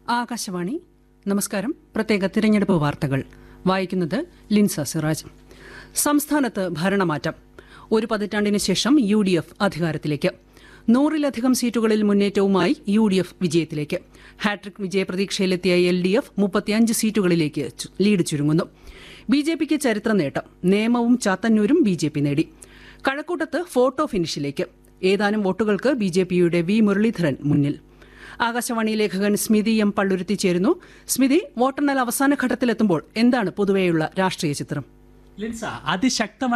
ആകാശവാണി നമസ്കാരം പ്രത്യേക തിരഞ്ഞെടുപ്പ് വാർത്തകൾ വായിക്കുന്നത് ലിൻസ സിറാജ് സംസ്ഥാനത്ത് ഭരണമാറ്റം ഒരു പതിറ്റാണ്ടിന് ശേഷം യു ഡി എഫ് അധികാരത്തിലേക്ക് നൂറിലധികം സീറ്റുകളിൽ മുന്നേറ്റവുമായി യു ഡി എഫ് വിജയത്തിലേക്ക് ഹാട്രിക് വിജയപ്രതീക്ഷയിലെത്തിയ എൽ ഡി എഫ് മുപ്പത്തിയഞ്ച് സീറ്റുകളിലേക്ക് ചു- ലീഡ് ചുരുങ്ങുന്നു ബി ജെ പിക്ക് ചരിത്ര നേട്ടം നേമവും ചാത്തന്നൂരും ബി ജെ പി നേടി കഴക്കൂട്ടത്ത് ഫോട്ടോ ഫിനിഷിലേക്ക് ഏതാനും വോട്ടുകൾക്ക് ബി ജെ പിയുടെ വി മുരളീധരൻ മുന്നിൽ ആകാശവാണി ലേഖകൻ സ്മിതി എം പള്ളുരുത്തി ചേരുന്നു സ്മിതി വോട്ടെണ്ണൽ അവസാന ഘട്ടത്തിലെത്തുമ്പോൾ എന്താണ് പൊതുവെയുള്ള രാഷ്ട്രീയ ചിത്രം ലിൻസ അതിശക്തമായ